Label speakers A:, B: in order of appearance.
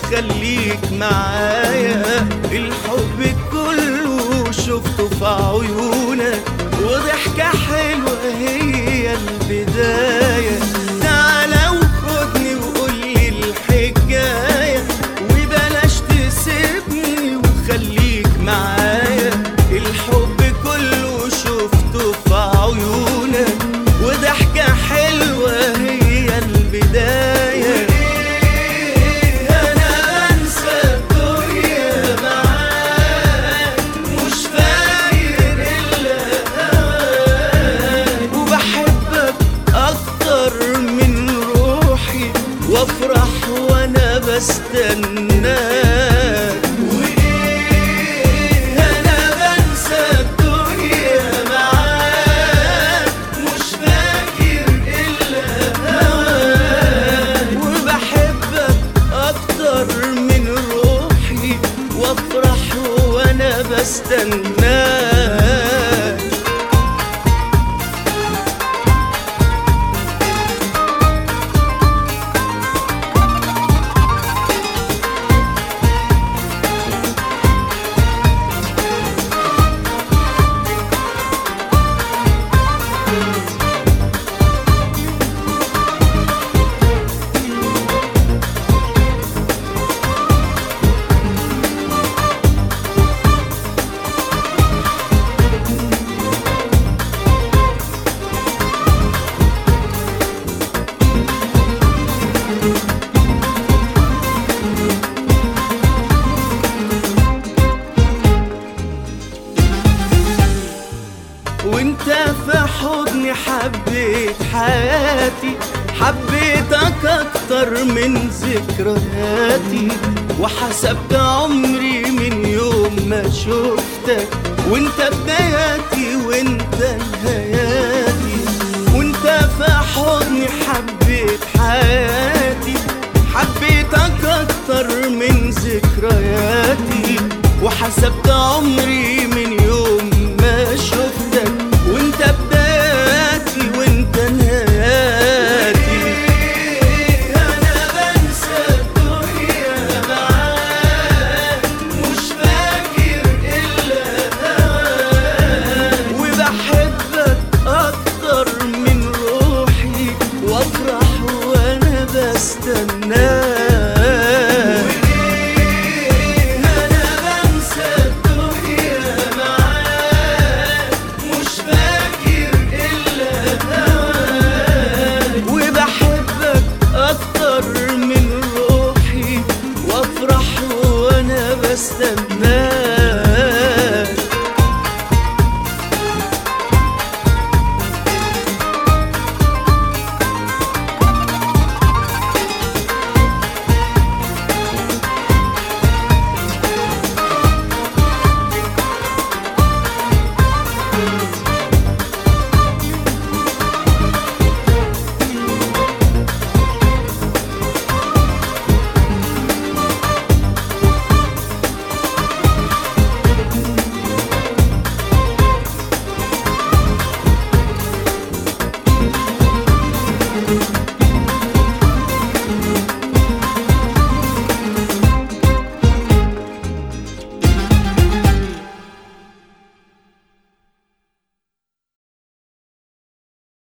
A: وخليك معايا الحب كله شفته في عيونك وضحكة حلوة هي البداية تعالى وخدني وقولي الحكاية وبلاش تسيبني وخليك معايا الحب كله شفته في عيونك وضحكة حلوة هي البداية أنا أنسى الدنيا معاك مش فاكر إلا هواك وبحبك أكتر من روحي وأفرح وأنا بستناك وإيه أنا بنسى الدنيا معاك مش فاكر إلا هواك وبحبك أكتر من روحي وأفرح وأنا بستناك وانت في حضني حبيت حياتي حبيتك اكتر من ذكرياتي وحسبت عمري من يوم ما شفتك وانت بداياتي وانت